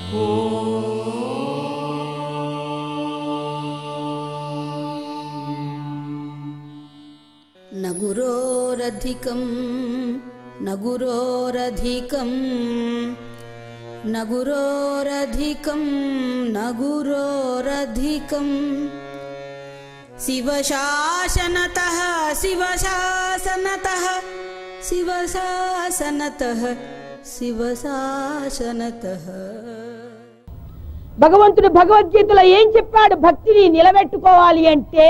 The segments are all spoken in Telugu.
न गुरोरधिकं न गुरोरधिकं न गुरोरधिकं न गुरोरधिकं शिवशासनतः शिवशासनतः शिवशासनतः शिवशासनतः భగవంతుడు భగవద్గీతలో ఏం చెప్పాడు భక్తిని నిలబెట్టుకోవాలి అంటే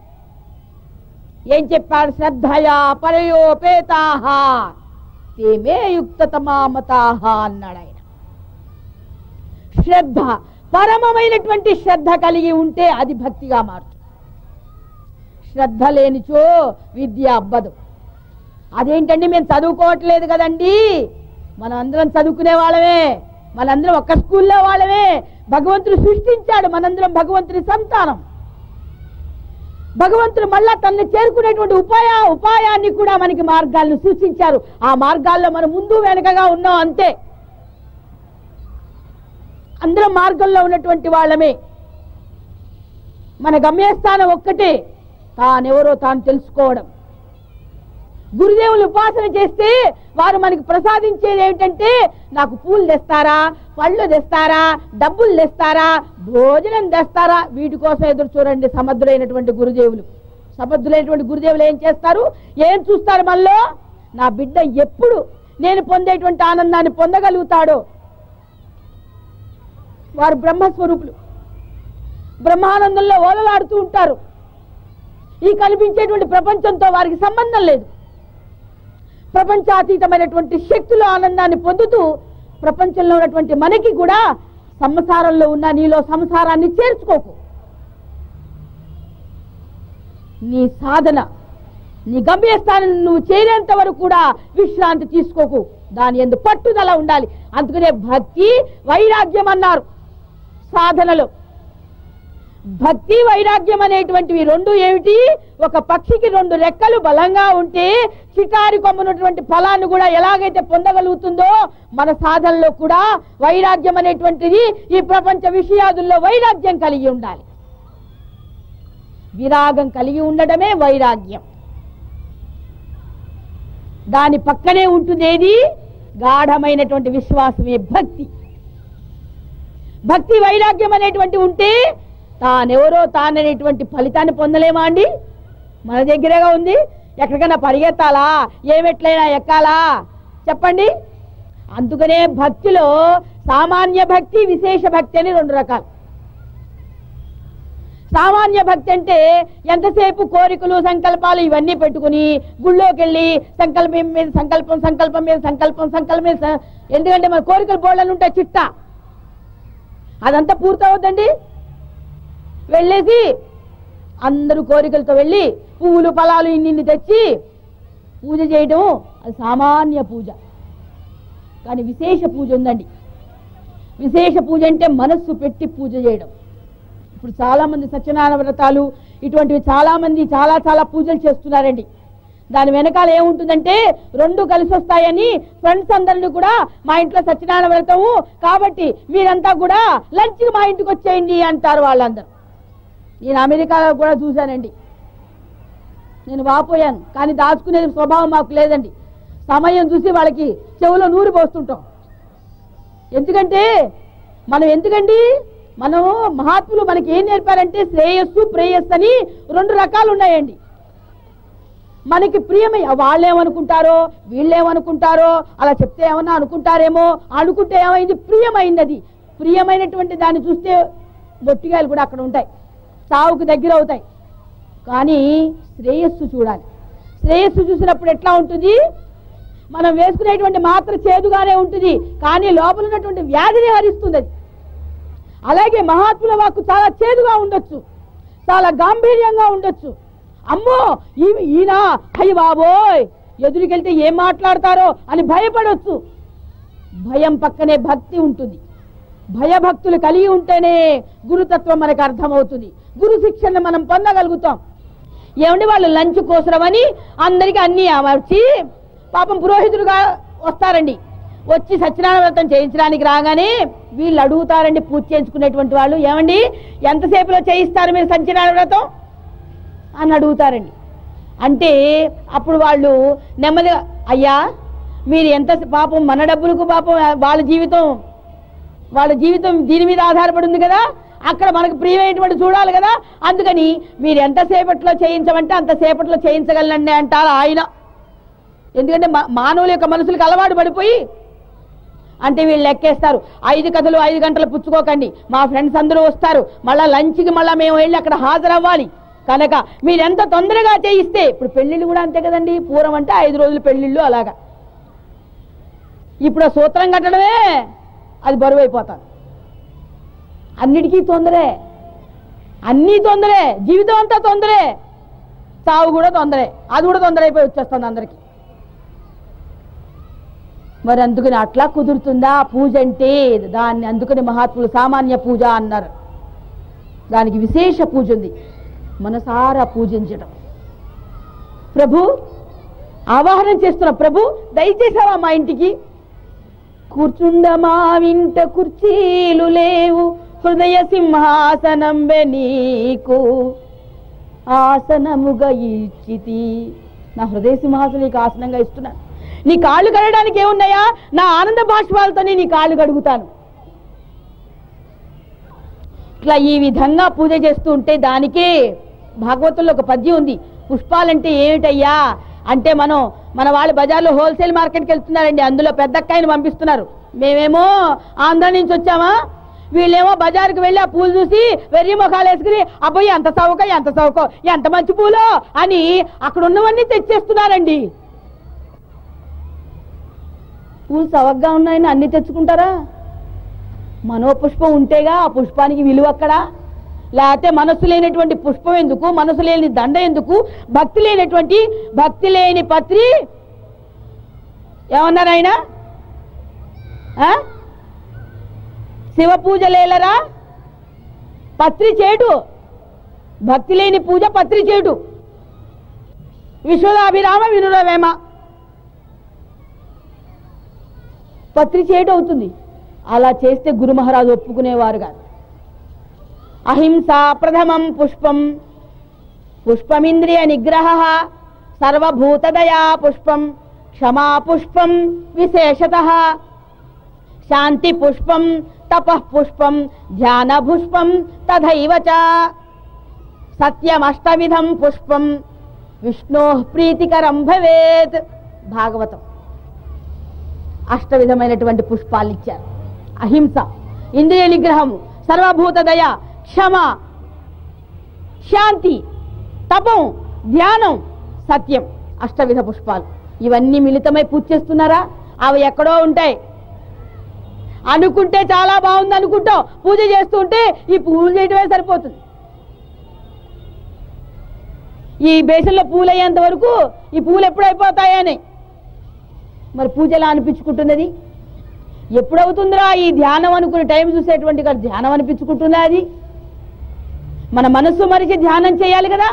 ఏం చెప్పాడు శ్రద్ధయా పరయోపేతాహ తేమే యుక్తతమామతాహ అన్నాడు ఆయన శ్రద్ధ పరమమైనటువంటి శ్రద్ధ కలిగి ఉంటే అది భక్తిగా మారుతుంది శ్రద్ధ లేనిచో విద్య అబ్బదు అదేంటండి మేము చదువుకోవట్లేదు కదండి మనం అందరం చదువుకునే వాళ్ళమే మనందరం ఒక్క స్కూల్లో వాళ్ళమే భగవంతుడు సృష్టించాడు మనందరం భగవంతుని సంతానం భగవంతుడు మళ్ళా తనని చేరుకునేటువంటి ఉపాయ ఉపాయాన్ని కూడా మనకి మార్గాలను సూచించారు ఆ మార్గాల్లో మనం ముందు వెనకగా ఉన్నాం అంతే అందరం మార్గంలో ఉన్నటువంటి వాళ్ళమే మన గమ్యస్థానం ఒక్కటే తానెవరో తాను తెలుసుకోవడం గురుదేవులు ఉపాసన చేస్తే వారు మనకి ప్రసాదించేది ఏమిటంటే నాకు పూలు తెస్తారా పళ్ళు తెస్తారా డబ్బులు తెస్తారా భోజనం తెస్తారా వీటి కోసం ఎదురు చూడండి సమర్థులైనటువంటి గురుదేవులు సమర్థులైనటువంటి గురుదేవులు ఏం చేస్తారు ఏం చూస్తారు మనలో నా బిడ్డ ఎప్పుడు నేను పొందేటువంటి ఆనందాన్ని పొందగలుగుతాడో వారు బ్రహ్మస్వరూపులు బ్రహ్మానందంలో ఓలలాడుతూ ఉంటారు ఈ కనిపించేటువంటి ప్రపంచంతో వారికి సంబంధం లేదు ప్రపంచాతీతమైనటువంటి శక్తుల ఆనందాన్ని పొందుతూ ప్రపంచంలో ఉన్నటువంటి మనకి కూడా సంసారంలో ఉన్న నీలో సంసారాన్ని చేర్చుకోకు నీ సాధన నీ గమ్యస్థానం నువ్వు చేరేంత వరకు కూడా విశ్రాంతి తీసుకోకు దాని ఎందు పట్టుదల ఉండాలి అందుకనే భక్తి వైరాగ్యం అన్నారు సాధనలో భక్తి వైరాగ్యం అనేటువంటివి రెండు ఏమిటి ఒక పక్షికి రెండు రెక్కలు బలంగా ఉంటే చిటారి కొమ్మనటువంటి ఫలాన్ని కూడా ఎలాగైతే పొందగలుగుతుందో మన సాధనలో కూడా వైరాగ్యం అనేటువంటిది ఈ ప్రపంచ విషయాదుల్లో వైరాగ్యం కలిగి ఉండాలి విరాగం కలిగి ఉండడమే వైరాగ్యం దాని పక్కనే ఉంటుంది ఏది గాఢమైనటువంటి విశ్వాసమే భక్తి భక్తి వైరాగ్యం అనేటువంటి ఉంటే తానెవరో తాననేటువంటి ఫలితాన్ని పొందలేమా అండి మన దగ్గరేగా ఉంది ఎక్కడికైనా పరిగెత్తాలా ఏమెట్లయినా ఎక్కాలా చెప్పండి అందుకనే భక్తిలో సామాన్య భక్తి విశేష భక్తి అని రెండు రకాలు సామాన్య భక్తి అంటే ఎంతసేపు కోరికలు సంకల్పాలు ఇవన్నీ పెట్టుకుని గుళ్ళోకి వెళ్ళి సంకల్పం మీద సంకల్పం సంకల్పం మీద సంకల్పం సంకల్పం మీద స- ఎందుకంటే మన కోరికలు బోళ్ళని ఉంటాయి చిట్టా అదంతా పూర్తవుద్దండి వెళ్ళేసి అందరూ కోరికలతో వెళ్ళి పువ్వులు ఫలాలు ఇన్ని ఇన్ని తెచ్చి పూజ చేయడం అది సామాన్య పూజ కానీ విశేష పూజ ఉందండి విశేష పూజ అంటే మనస్సు పెట్టి పూజ చేయడం ఇప్పుడు చాలా మంది సత్యనారాయణ వ్రతాలు ఇటువంటివి చాలా మంది చాలా చాలా పూజలు చేస్తున్నారండి దాని వెనకాల ఏముంటుందంటే రెండు కలిసి వస్తాయని ఫ్రెండ్స్ అందరిని కూడా మా ఇంట్లో సత్యనారాయణ వ్రతము కాబట్టి మీరంతా కూడా లంచ్కి మా ఇంటికి వచ్చేయండి అంటారు వాళ్ళందరూ నేను అమెరికాలో కూడా చూశానండి నేను వాపోయాను కానీ దాచుకునే స్వభావం మాకు లేదండి సమయం చూసి వాళ్ళకి చెవులో నూరు పోస్తుంటాం ఎందుకంటే మనం ఎందుకండి మనం మహాత్ములు మనకి ఏం నేర్పారంటే శ్రేయస్సు ప్రేయస్సు అని రెండు రకాలు ఉన్నాయండి మనకి ప్రియమై వాళ్ళేమనుకుంటారో వీళ్ళేమనుకుంటారో అలా చెప్తే ఏమన్నా అనుకుంటారేమో అనుకుంటే ఏమైంది ప్రియమైంది అది ప్రియమైనటువంటి దాన్ని చూస్తే బొట్టిగాయలు కూడా అక్కడ ఉంటాయి సావుకు దగ్గర అవుతాయి కానీ శ్రేయస్సు చూడాలి శ్రేయస్సు చూసినప్పుడు ఎట్లా ఉంటుంది మనం వేసుకునేటువంటి మాత్ర చేదుగానే ఉంటుంది కానీ లోపల ఉన్నటువంటి వ్యాధిని హరిస్తుంది అది అలాగే మహాత్ముల వాక్కు చాలా చేదుగా ఉండొచ్చు చాలా గాంభీర్యంగా ఉండొచ్చు అమ్మో ఈ- ఈయన అయ్యి బాబోయ్ ఎదురుకెళ్తే ఏం మాట్లాడతారో అని భయపడొచ్చు భయం పక్కనే భక్తి ఉంటుంది భయభక్తులు కలిగి ఉంటేనే గురుతత్వం మనకు అర్థమవుతుంది గురు శిక్షణ మనం పొందగలుగుతాం ఏమండి వాళ్ళు లంచ్ కోసరమని అందరికీ అన్ని అమర్చి పాపం పురోహితుడుగా వస్తారండి వచ్చి సత్యనారాయణ వ్రతం చేయించడానికి రాగానే వీళ్ళు అడుగుతారండి పూజ చేయించుకునేటువంటి వాళ్ళు ఏమండి ఎంతసేపులో చేయిస్తారు మీరు సత్యనారాయణ వ్రతం అని అడుగుతారండి అంటే అప్పుడు వాళ్ళు నెమ్మదిగా అయ్యా మీరు ఎంత పాపం మన డబ్బులకు పాపం వాళ్ళ జీవితం వాళ్ళ జీవితం దీని మీద ఆధారపడి ఉంది కదా అక్కడ మనకు ప్రియమైనటువంటి చూడాలి కదా అందుకని మీరు ఎంతసేపట్లో చేయించమంటే అంతసేపట్లో చేయించగలనండి అంటారు ఆయన ఎందుకంటే మా- మానవుల యొక్క మనసులకు అలవాటు పడిపోయి అంటే వీళ్ళు లెక్కేస్తారు ఐదు కథలు ఐదు గంటలు పుచ్చుకోకండి మా ఫ్రెండ్స్ అందరూ వస్తారు మళ్ళా లంచ్కి మళ్ళా మేము వెళ్ళి అక్కడ హాజరవ్వాలి కనుక మీరు ఎంత తొందరగా చేయిస్తే ఇప్పుడు పెళ్ళిళ్ళు కూడా అంతే కదండి పూర్వం అంటే ఐదు రోజులు పెళ్ళిళ్ళు అలాగా ఇప్పుడు ఆ సూత్రం కట్టడమే అది బరువు అయిపోతాను అన్నిటికీ తొందరే అన్నీ తొందరే జీవితం అంతా తొందరే చావు కూడా తొందరే అది కూడా తొందర అయిపోయి వచ్చేస్తుంది అందరికీ మరి అందుకని అట్లా కుదురుతుందా పూజ అంటే దాన్ని అందుకని మహాత్ములు సామాన్య పూజ అన్నారు దానికి విశేష పూజ ఉంది మనసారా పూజించడం ప్రభు ఆవాహనం చేస్తున్న ప్రభు దయచేసావా మా ఇంటికి కూర్చుండ మా వింట కుర్చీలు లేవు హృదయ సింహాసనం నీకు ఆసనముగా ఇచ్చితి నా హృదయ సింహాసనం నీకు ఆసనంగా ఇస్తున్నాను నీ కాళ్ళు కడగడానికి ఏమున్నాయా నా ఆనంద బాష్పాలతోనే నీ కాళ్ళు కడుగుతాను ఇట్లా ఈ విధంగా పూజ చేస్తూ ఉంటే దానికే భాగవతంలో ఒక పద్యం ఉంది పుష్పాలంటే ఏమిటయ్యా అంటే మనం మన వాళ్ళు బజార్లో హోల్సేల్ మార్కెట్కి వెళ్తున్నారండి అందులో పెద్దక్కాయని పంపిస్తున్నారు మేమేమో ఆంధ్ర నుంచి వచ్చామా వీళ్ళేమో బజార్కి వెళ్ళి ఆ పూలు చూసి వెర్రి ముఖాలు వేసుకుని అబ్బాయి ఎంత చౌక ఎంత చౌకో ఎంత మంచి పూలో అని అక్కడ ఉన్నవన్నీ తెచ్చేస్తున్నారండి పూలు చవకగా ఉన్నాయని అన్ని తెచ్చుకుంటారా మనోపుష్పం ఉంటేగా ఆ పుష్పానికి విలువ అక్కడ లేకపోతే మనస్సు లేనటువంటి పుష్పం ఎందుకు మనసు లేని దండ ఎందుకు భక్తి లేనటువంటి భక్తి లేని పత్రి ఏమన్నారు ఆయన ఆ? శివ పూజ లేలరా పత్రి చేటు భక్తి లేని పూజ పత్రి చేటు విశ్వదాభిరామ వినురవేమ పత్రి చేయటం అవుతుంది అలా చేస్తే గురు మహారాజు ఒప్పుకునేవారు కాదు అహింస ప్రథమం పుష్పం పుష్పమింద్రియ నిగ్రహ సర్వభూతదయా పుష్పం క్షమా పుష్పం విశేషత శాంతి పుష్పం తపః పుష్పం ధ్యాన పుష్పం తథైవ చ సత్యమష్టవిధం పుష్పం విష్ణో ప్రీతికరం భవేత్ భాగవతం అష్టవిధమైనటువంటి పుష్పాలు ఇచ్చారు అహింస ఇంద్రియ నిగ్రహము సర్వభూత దయ క్షమ శాంతి తపం ధ్యానం సత్యం అష్టవిధ పుష్పాలు ఇవన్నీ మిళితమై పూజ చేస్తున్నారా అవి ఎక్కడో ఉంటాయి అనుకుంటే చాలా బాగుంది అనుకుంటాం పూజ చేస్తూ ఉంటే ఈ పూజ చేయటమే సరిపోతుంది ఈ బేసన్లో పూలు అయ్యేంత వరకు ఈ పూలు ఎప్పుడు అయిపోతాయని మరి పూజ ఎలా అనిపించుకుంటున్నది ఎప్పుడవుతుందిరా ఈ ధ్యానం అనుకునే టైం చూసేటువంటి కాదు ధ్యానం అనిపించుకుంటుందా అది మన మనస్సు మరిచి ధ్యానం చేయాలి కదా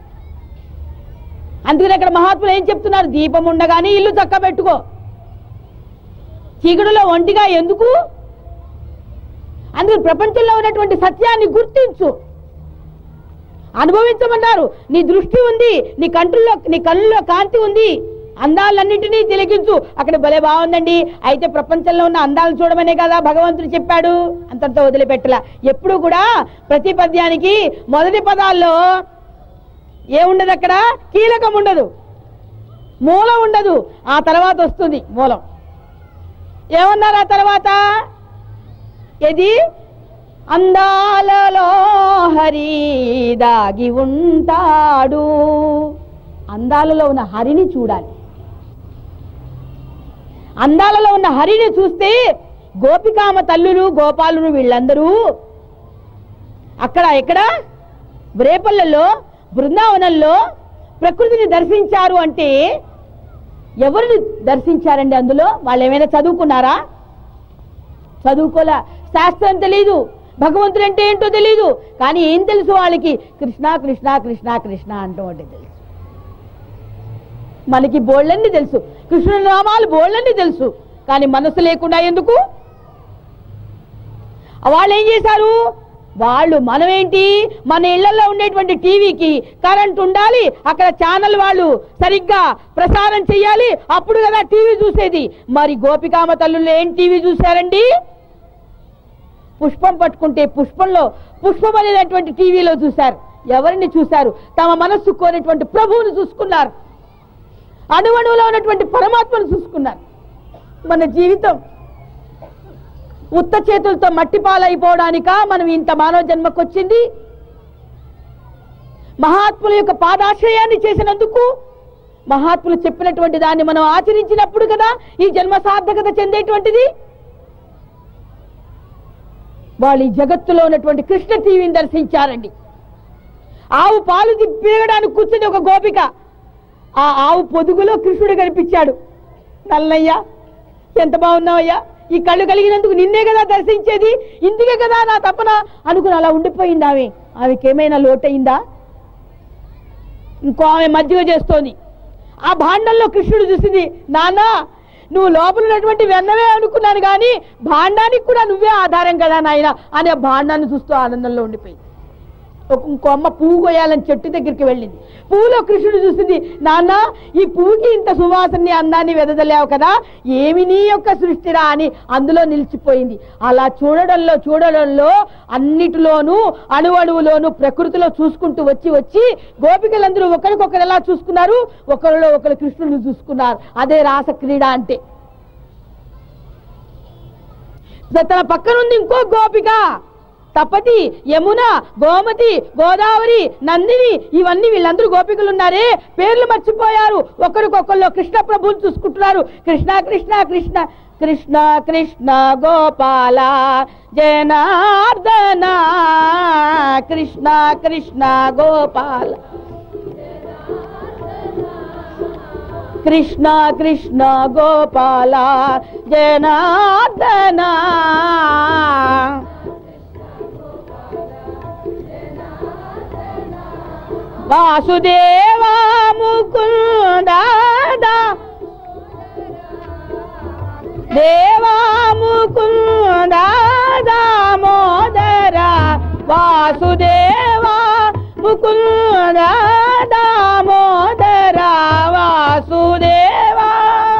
అందుకని ఇక్కడ మహాత్ములు ఏం చెప్తున్నారు దీపం ఉండగానే ఇల్లు చక్క పెట్టుకో చీకటిలో ఒంటిగా ఎందుకు అందుకు ప్రపంచంలో ఉన్నటువంటి సత్యాన్ని గుర్తించు అనుభవించమన్నారు నీ దృష్టి ఉంది నీ కంటుల్లో నీ కళ్ళలో కాంతి ఉంది అందాలన్నింటినీ తిలకించు అక్కడ భలే బాగుందండి అయితే ప్రపంచంలో ఉన్న అందాలు చూడమనే కదా భగవంతుడు చెప్పాడు అంతటితో వదిలిపెట్టలా ఎప్పుడు కూడా ప్రతి పద్యానికి మొదటి పదాల్లో ఏముండదు అక్కడ కీలకం ఉండదు మూలం ఉండదు ఆ తర్వాత వస్తుంది మూలం ఏమన్నారు ఆ తర్వాత ఇది అందాలలో హరి దాగి ఉంటాడు అందాలలో ఉన్న హరిని చూడాలి అందాలలో ఉన్న హరిని చూస్తే గోపికామ తల్లులు గోపాలులు వీళ్ళందరూ అక్కడ ఎక్కడ రేపల్లలో బృందావనంలో ప్రకృతిని దర్శించారు అంటే ఎవరిని దర్శించారండి అందులో వాళ్ళు ఏమైనా చదువుకున్నారా చదువుకోలే శాస్త్రం తెలీదు భగవంతుడు అంటే ఏంటో తెలీదు కానీ ఏం తెలుసు వాళ్ళకి కృష్ణ కృష్ణ కృష్ణ కృష్ణ అంటూ ఒకటి తెలుసు మనకి బోళ్ళన్ని తెలుసు కృష్ణుని నామాలు బోళ్ళన్ని తెలుసు కానీ మనసు లేకుండా ఎందుకు వాళ్ళు ఏం చేశారు వాళ్ళు మనమేంటి మన ఇళ్లలో ఉండేటువంటి టీవీకి కరెంట్ ఉండాలి అక్కడ ఛానల్ వాళ్ళు సరిగ్గా ప్రసారం చెయ్యాలి అప్పుడు కదా టీవీ చూసేది మరి గోపికామ తల్లులు ఏం టీవీ చూశారండి పుష్పం పట్టుకుంటే పుష్పంలో పుష్పం అనేటటువంటి టీవీలో చూశారు ఎవరిని చూశారు తమ మనస్సు కోరినటువంటి ప్రభువును చూసుకున్నారు అణువణువులో ఉన్నటువంటి పరమాత్మను చూసుకున్నారు మన జీవితం ఉత్త చేతులతో మట్టి పాలైపోవడానిక మనం ఇంత మానవ జన్మకొచ్చింది మహాత్ముల యొక్క పాదాశ్రయాన్ని చేసినందుకు మహాత్ములు చెప్పినటువంటి దాన్ని మనం ఆచరించినప్పుడు కదా ఈ జన్మ సార్థకత చెందేటువంటిది వాళ్ళు ఈ జగత్తులో ఉన్నటువంటి కృష్ణ టీవీని దర్శించారండి ఆవు పాలు పిరగడానికి కూర్చుని ఒక గోపిక ఆ ఆవు పొదుగులో కృష్ణుడు కనిపించాడు నల్లయ్యా ఎంత బాగున్నావయ్యా ఈ కళ్ళు కలిగినందుకు నిన్నే కదా దర్శించేది ఇందుకే కదా నా తపన అనుకుని అలా ఉండిపోయింది ఆమె ఆమెకేమైనా లోటయిందా ఇంకో ఆమె మజ్జిగ చేస్తోంది ఆ భాండంలో కృష్ణుడు చూసింది నానా నువ్వు లోపల ఉన్నటువంటి వెన్నవే అనుకున్నాను కానీ భాండానికి కూడా నువ్వే ఆధారం కదా నాయన అనే భాండాన్ని చూస్తూ ఆనందంలో ఉండిపోయింది ఒక ఇంకో అమ్మ పువ్వు కొయ్యాలని చెట్టు దగ్గరికి వెళ్ళింది పువ్వులో కృష్ణుడు చూసింది నాన్న ఈ పువ్వుకి ఇంత సువాసనని అందాన్ని వెదజలేవు కదా ఏమి నీ యొక్క సృష్టిరా అని అందులో నిలిచిపోయింది అలా చూడడంలో చూడడంలో అన్నిటిలోనూ అణువణువులోనూ ప్రకృతిలో చూసుకుంటూ వచ్చి వచ్చి గోపికలందరూ ఒకరికొకరు ఎలా చూసుకున్నారు ఒకరిలో ఒకరు కృష్ణుడు చూసుకున్నారు అదే రాస క్రీడ అంటే తన పక్కనుంది ఇంకో గోపిక తపతి యమున గోమతి గోదావరి నందిని ఇవన్నీ వీళ్ళందరూ గోపికలు ఉన్నారే పేర్లు మర్చిపోయారు ఒకరికొకళ్ళు కృష్ణ ప్రభుని చూసుకుంటున్నారు కృష్ణ కృష్ణ కృష్ణ కృష్ణ కృష్ణ గోపాల జనార్దన కృష్ణ కృష్ణ గోపాల కృష్ణ కృష్ణ గోపాల జనార్దన వాసుదేవా ముకుంద దేవా ముకుంద దామోదర వాసుదేవా ముకుంద దామోదర వాసుదేవా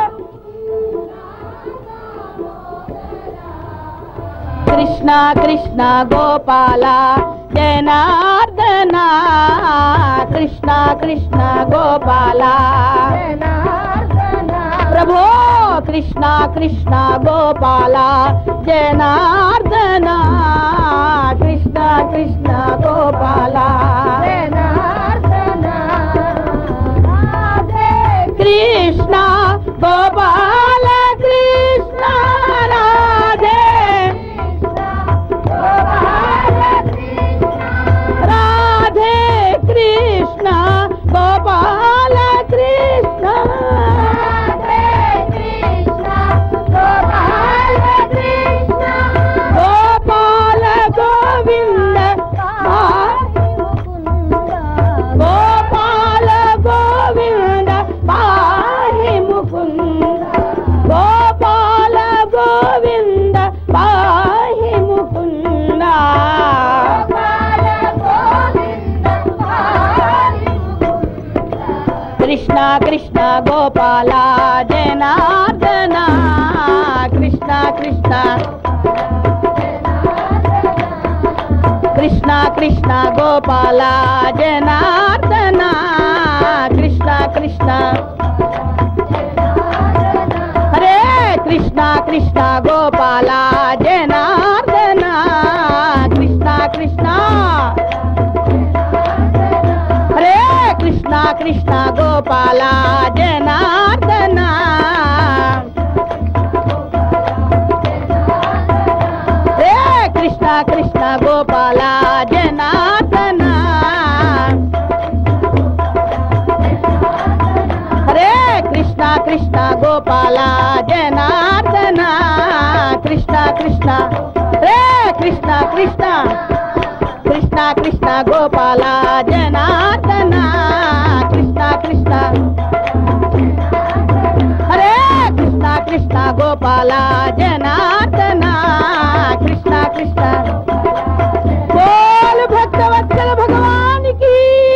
కృష్ణ కృష్ణ గోపాల జనార్దన కృష్ణ కృష్ణ గోపాల ప్రభో కృష్ణ కృష్ణ గోపాల జనార్దన కృష్ణ కృష్ణ గోపాల కృష్ణ గోపాల కృష్ణ రాధే రాధే కృష్ణ గోపాల కృష్ణ గోపాల గోవింద గోపాల గోవింద పాహి ముకుంద గోపాల గోవింద పాహి ముకుంద కృష్ణ కృష్ణ గోపాల జనార్దన కృష్ణ కృష్ణ కృష్ణ కృష్ణ గోపాల జనార్దన కృష్ణ కృష్ణ హరే కృష్ణ కృష్ణ గోపాల జనార్దన కృష్ణ కృష్ణ హరే కృష్ణ కృష్ణ గోపాల జనార్దన హరే కృష్ణ కృష్ణ గోపాల జనార్దన హరే కృష్ణ కృష్ణ గోపాల జనార్దన కృష్ణ కృష్ణ హరే కృష్ణ కృష్ణ కృష్ణ కృష్ణ గోపాల జనార్దన కృష్ణ కృష్ణ హరే కృష్ణ కృష్ణ గోపాల కృష్ణ బోలు భక్తవత్సల భగవానికి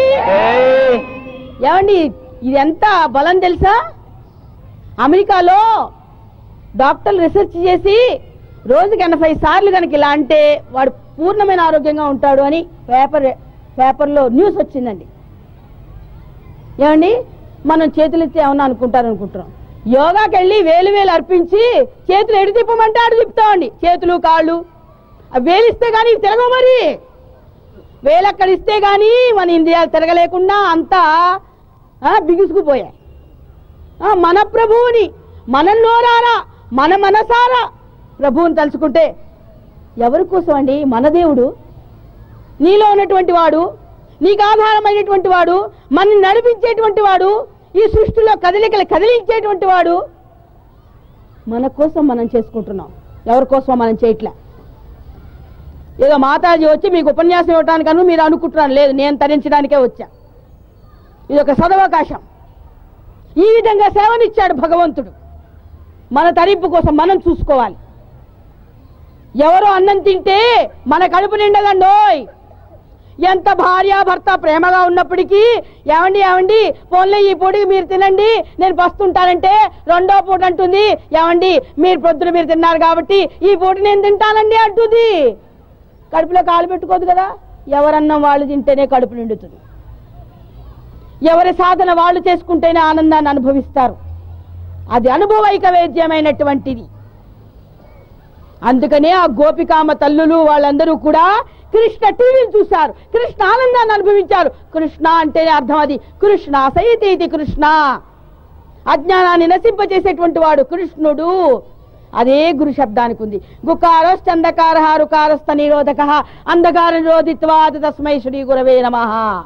ఏమండి ఇది ఎంత బలం తెలుసా అమెరికాలో డాక్టర్లు రీసెర్చ్ చేసి రోజుకి ఎనభై సార్లు కనుక ఇలా అంటే వాడు పూర్ణమైన ఆరోగ్యంగా ఉంటాడు అని పేపర్ పేపర్లో న్యూస్ వచ్చిందండి ఏమండి మనం చేతులు ఎత్తి ఏమన్నా అనుకుంటారు అనుకుంటున్నాం యోగాకి వెళ్ళి వేలు వేలు అర్పించి చేతులు ఎడు తిప్పమంటే అడు తిప్పుతామండి చేతులు కాళ్ళు అవి వేలిస్తే కానీ ఇవి తిరగవు మరి వేలు అక్కడ ఇస్తే కానీ మన ఇంద్రియాలు తిరగలేకుండా అంతా ఆ, బిగుసుకుపోయాయి ఆ, మన ప్రభువుని మన నోరారా మన మనసారా ప్రభువుని తలుచుకుంటే ఎవరి కోసం అండి మన దేవుడు నీలో ఉన్నటువంటి వాడు నీకు ఆధారమైనటువంటి వాడు మనని నడిపించేటువంటి వాడు ఈ సృష్టిలో కదలికలు కదిలించేటువంటి వాడు మన కోసం మనం చేసుకుంటున్నాం ఎవరి కోసం మనం చేయట్లే ఏదో మాతాజీ వచ్చి మీకు ఉపన్యాసం ఇవ్వడానికను మీరు అనుకుంటున్నాను లేదు నేను తరించడానికే వచ్చా ఇది ఒక సదవకాశం ఈ విధంగా సేవనిచ్చాడు భగవంతుడు మన తరింపు కోసం మనం చూసుకోవాలి ఎవరో అన్నం తింటే మన కడుపు నిండదండోయ్ ఎంత భార్య భర్త ప్రేమగా ఉన్నప్పటికీ ఏమండి ఏమండి ఫోన్లో ఈ పూటకి మీరు తినండి నేను పస్తుంటానంటే రెండో పూట అంటుంది ఏమండి మీరు పొద్దున మీరు తిన్నారు కాబట్టి ఈ పూట నేను తింటానండి అంటుంది కడుపులో కాలు పెట్టుకోదు కదా ఎవరన్నం వాళ్ళు తింటేనే కడుపు నిండుతుంది ఎవరి సాధన వాళ్ళు చేసుకుంటేనే ఆనందాన్ని అనుభవిస్తారు అది అనుభవైక వేద్యమైనటువంటిది అందుకనే ఆ గోపికామ తల్లులు వాళ్ళందరూ కూడా కృష్ణ టీవీని చూశారు కృష్ణ ఆనందాన్ని అనుభవించారు కృష్ణ అంటేనే అర్థం అది కృష్ణ సైతీతి కృష్ణ అజ్ఞానాన్ని నశింపచేసేటువంటి వాడు కృష్ణుడు అదే గురు శబ్దానికి ఉంది గుకారశ్చ అంధకార రుకారస్థ నిరోధక అంధకార నిరోధిత్వాది తస్మై శ్రీ గురవే నమ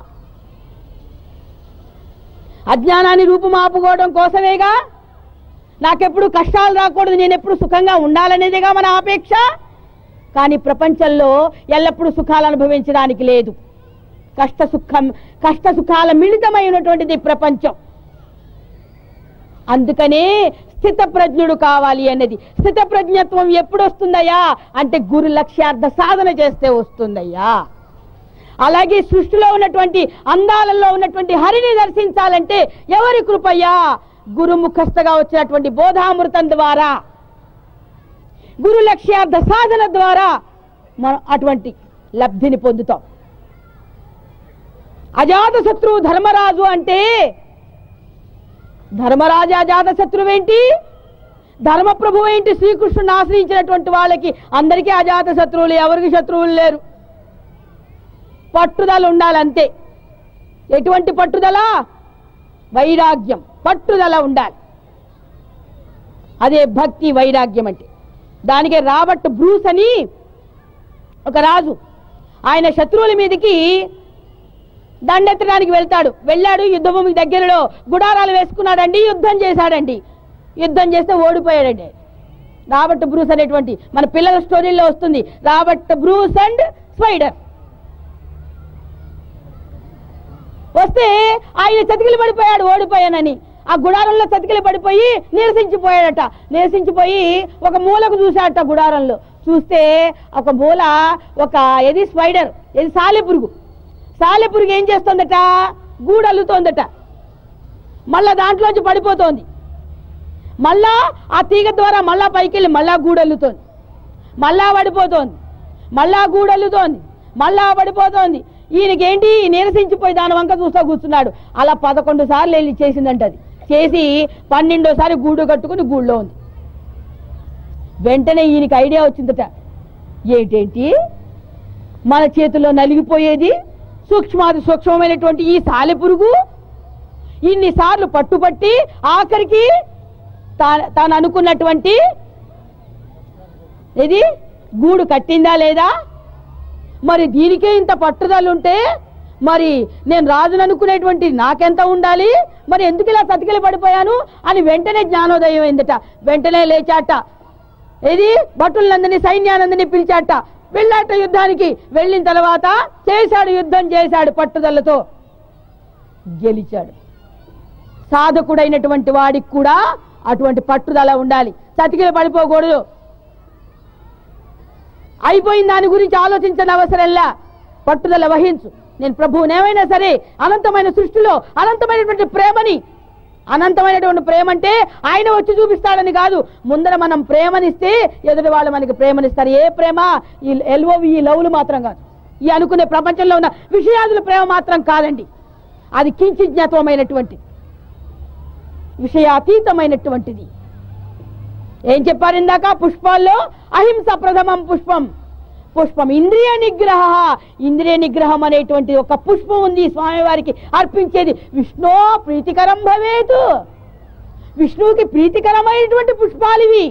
అజ్ఞానాన్ని రూపుమాపుకోవడం కోసమేగా నాకెప్పుడు కష్టాలు రాకూడదు నేను ఎప్పుడు సుఖంగా ఉండాలనేదిగా మన ఆపేక్ష కానీ ప్రపంచంలో ఎల్లప్పుడూ సుఖాలు అనుభవించడానికి లేదు కష్ట సుఖం కష్ట సుఖాల మిళితమైనటువంటిది ప్రపంచం అందుకనే స్థిత ప్రజ్ఞుడు కావాలి అన్నది స్థిత ప్రజ్ఞత్వం ఎప్పుడు వస్తుందయ్యా అంటే గురు లక్ష్యార్థ సాధన చేస్తే వస్తుందయ్యా అలాగే సృష్టిలో ఉన్నటువంటి అందాలలో ఉన్నటువంటి హరిని దర్శించాలంటే ఎవరి కృపయ్యా గురుముఖస్థగా వచ్చినటువంటి బోధామృతం ద్వారా గురు లక్ష్యార్థ సాధన ద్వారా మనం అటువంటి లబ్ధిని పొందుతాం అజాత శత్రువు ధర్మరాజు అంటే ధర్మరాజు అజాత శత్రువు ఏంటి ధర్మప్రభు ఏంటి శ్రీకృష్ణుని ఆశ్రయించినటువంటి వాళ్ళకి అందరికీ అజాత శత్రువులు ఎవరికి శత్రువులు లేరు పట్టుదల ఉండాలి అంతే ఎటువంటి పట్టుదల వైరాగ్యం పట్టుదల ఉండాలి అదే భక్తి వైరాగ్యం అంటే దానికి రాబర్ట్ బ్రూస్ అని ఒక రాజు ఆయన శత్రువుల మీదకి దండెత్తడానికి వెళ్తాడు వెళ్ళాడు యుద్ధభూమికి దగ్గరలో గుడారాలు వేసుకున్నాడండి యుద్ధం చేశాడండి యుద్ధం చేస్తే ఓడిపోయాడండి రాబర్ట్ బ్రూస్ అనేటువంటి మన పిల్లల స్టోరీలో వస్తుంది రాబర్ట్ బ్రూస్ అండ్ స్పైడర్ వస్తే ఆయన చతికిలు పడిపోయాడు ఓడిపోయానని ఆ గుడారంలో చతికిలు పడిపోయి నీరసించిపోయాడట నీరసించిపోయి ఒక మూలకు చూశాడట గుడారంలో చూస్తే ఒక మూల ఒక ఎది స్పైడర్ ఇది సాలెపురుగు సాలెపురుగు ఏం చేస్తుందట గూడల్లుతోందట మళ్ళా దాంట్లోంచి పడిపోతోంది మళ్ళా ఆ తీగ ద్వారా మళ్ళా పైకి వెళ్ళి మళ్ళా గూడల్లుతోంది మళ్ళా పడిపోతోంది మళ్ళా గూడల్లుతోంది మళ్ళా పడిపోతోంది ఈయనకేంటి నీరసించిపోయి దాని వంక చూస్తూ కూర్చున్నాడు అలా పదకొండు సార్లు వెళ్ళి చేసిందంట అది చేసి పన్నెండోసారి గూడు కట్టుకుని గూళ్ళో ఉంది వెంటనే ఈయనకి ఐడియా వచ్చిందట ఏంటేంటి మన చేతిలో నలిగిపోయేది సూక్ష్మాది సూక్ష్మమైనటువంటి ఈ సాలెపురుగు ఇన్నిసార్లు పట్టుపట్టి ఆఖరికి తా- తాను అనుకున్నటువంటి ఇది గూడు కట్టిందా లేదా మరి దీనికే ఇంత పట్టుదల ఉంటే మరి నేను రాజును అనుకునేటువంటి నాకెంత ఉండాలి మరి ఎందుకు ఇలా తతికిలి పడిపోయాను అని వెంటనే జ్ఞానోదయం అయిందట వెంటనే లేచాట ఇది భటులందరినీ సైన్యానందని పిలిచాట వెళ్ళాట యుద్ధానికి వెళ్ళిన తర్వాత చేశాడు యుద్ధం చేశాడు పట్టుదలతో గెలిచాడు సాధకుడైనటువంటి వాడికి కూడా అటువంటి పట్టుదల ఉండాలి చతికిల పడిపోకూడదు అయిపోయిన దాని గురించి ఆలోచించని అవసరంలా పట్టుదల వహించు నేను ప్రభువునేమైనా సరే అనంతమైన సృష్టిలో అనంతమైనటువంటి ప్రేమని అనంతమైనటువంటి ప్రేమ అంటే ఆయన వచ్చి చూపిస్తాడని కాదు ముందర మనం ప్రేమనిస్తే ఎదుటి వాళ్ళు మనకి ప్రేమనిస్తారు ఏ ప్రేమ ఈ ఎల్ఓవి ఈ లవ్లు మాత్రం కాదు ఈ అనుకునే ప్రపంచంలో ఉన్న విషయాదుల ప్రేమ మాత్రం కాదండి అది కించిజ్ఞాతమైనటువంటి విషయాతీతమైనటువంటిది ఏం చెప్పారు ఇందాక పుష్పాల్లో అహింస ప్రథమం పుష్పం పుష్పం ఇంద్రియ నిగ్రహ ఇంద్రియ నిగ్రహం అనేటువంటి ఒక పుష్పం ఉంది స్వామివారికి అర్పించేది విష్ణు ప్రీతికరం భవేతు విష్ణువుకి ప్రీతికరమైనటువంటి పుష్పాలు ఇవి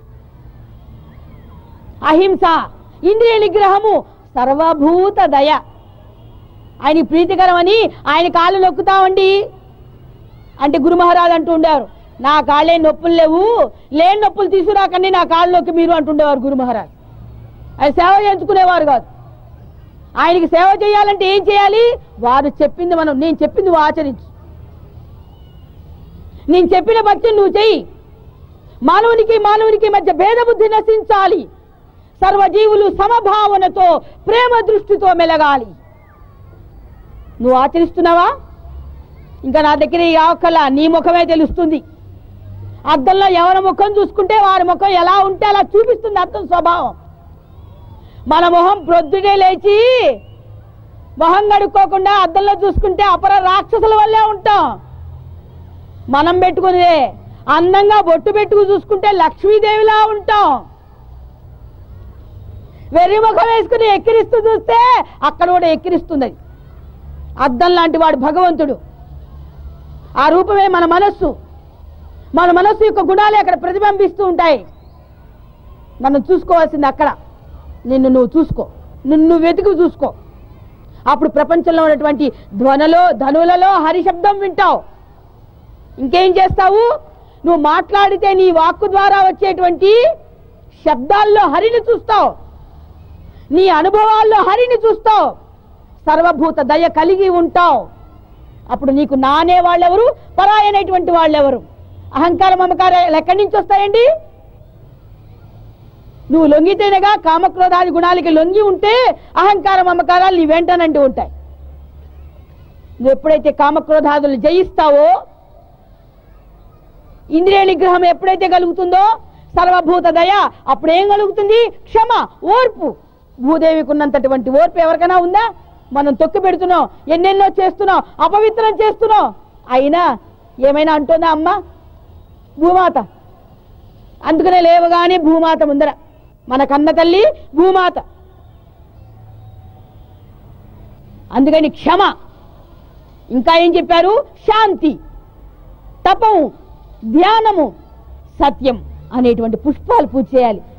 అహింస ఇంద్రియ నిగ్రహము సర్వభూత దయ ఆయన ప్రీతికరమని ఆయన కాళ్ళు నొక్కుతామండి అంటే గురు మహారాజ్ అంటూ ఉండేవారు నా కాళ్ళే నొప్పులు లేవు లేని నొప్పులు తీసుకురాకండి నా కాళ్ళు నొక్కి మీరు అంటుండేవారు గురు మహారాజ్ ఆయన సేవ చేయించుకునేవారు కాదు ఆయనకి సేవ చేయాలంటే ఏం చేయాలి వారు చెప్పింది మనం నేను చెప్పింది నువ్వు ఆచరించు నేను చెప్పిన భక్తి నువ్వు చెయ్యి మానవునికి మానవునికి మధ్య భేదబుద్ధి నశించాలి సర్వజీవులు సమభావనతో ప్రేమ దృష్టితో మెలగాలి నువ్వు ఆచరిస్తున్నావా ఇంకా నా దగ్గర ఈ ఆవకల్లా నీ ముఖమే తెలుస్తుంది అద్దంలో ఎవరి ముఖం చూసుకుంటే వారి ముఖం ఎలా ఉంటే అలా చూపిస్తుంది అర్థం స్వభావం మన మొహం ప్రొద్దునే లేచి మొహం కడుక్కోకుండా అద్దంలో చూసుకుంటే అపర రాక్షసుల వల్లే ఉంటాం మనం పెట్టుకునేదే అందంగా బొట్టు పెట్టుకు చూసుకుంటే లక్ష్మీదేవిలా ఉంటాం వెర్రి ముఖం వేసుకుని ఎక్కిరిస్తూ చూస్తే అక్కడ కూడా ఎక్కిరిస్తుంది అది అద్దం లాంటి వాడు భగవంతుడు ఆ రూపమే మన మనస్సు మన మనస్సు యొక్క గుణాలే అక్కడ ప్రతిబింబిస్తూ ఉంటాయి మనం చూసుకోవాల్సింది అక్కడ నిన్ను నువ్వు చూసుకో నిన్ను నువ్వు వెతుకు చూసుకో అప్పుడు ప్రపంచంలో ఉన్నటువంటి ధ్వనులో ధనులలో హరిశబ్దం వింటావు ఇంకేం చేస్తావు నువ్వు మాట్లాడితే నీ వాక్కు ద్వారా వచ్చేటువంటి శబ్దాల్లో హరిని చూస్తావు నీ అనుభవాల్లో హరిని చూస్తావు సర్వభూత దయ కలిగి ఉంటావు అప్పుడు నీకు నానే వాళ్ళెవరు పరాయనటువంటి వాళ్ళెవరు అహంకారం మమకారం ఎక్కడి నుంచి వస్తాయండి నువ్వు లొంగితేనేగా కామక్రోధాది గుణాలకి లొంగి ఉంటే అహంకారం మమకారాలు నీ వెంటనంటూ ఉంటాయి నువ్వు ఎప్పుడైతే కామక్రోధాదులు జయిస్తావో ఇంద్రియ నిగ్రహం ఎప్పుడైతే కలుగుతుందో సర్వభూత దయ అప్పుడేం కలుగుతుంది క్షమ ఓర్పు భూదేవికి ఉన్నంతటువంటి ఓర్పు ఎవరికైనా ఉందా మనం తొక్కి పెడుతున్నాం ఎన్నెన్నో చేస్తున్నాం అపవిత్రం చేస్తున్నాం అయినా ఏమైనా అంటుందా అమ్మ భూమాత అందుకనే లేవగానే భూమాత ముందర మన కన్న తల్లి భూమాత అందుకని క్షమ ఇంకా ఏం చెప్పారు శాంతి తపము ధ్యానము సత్యం అనేటువంటి పుష్పాలు పూజ చేయాలి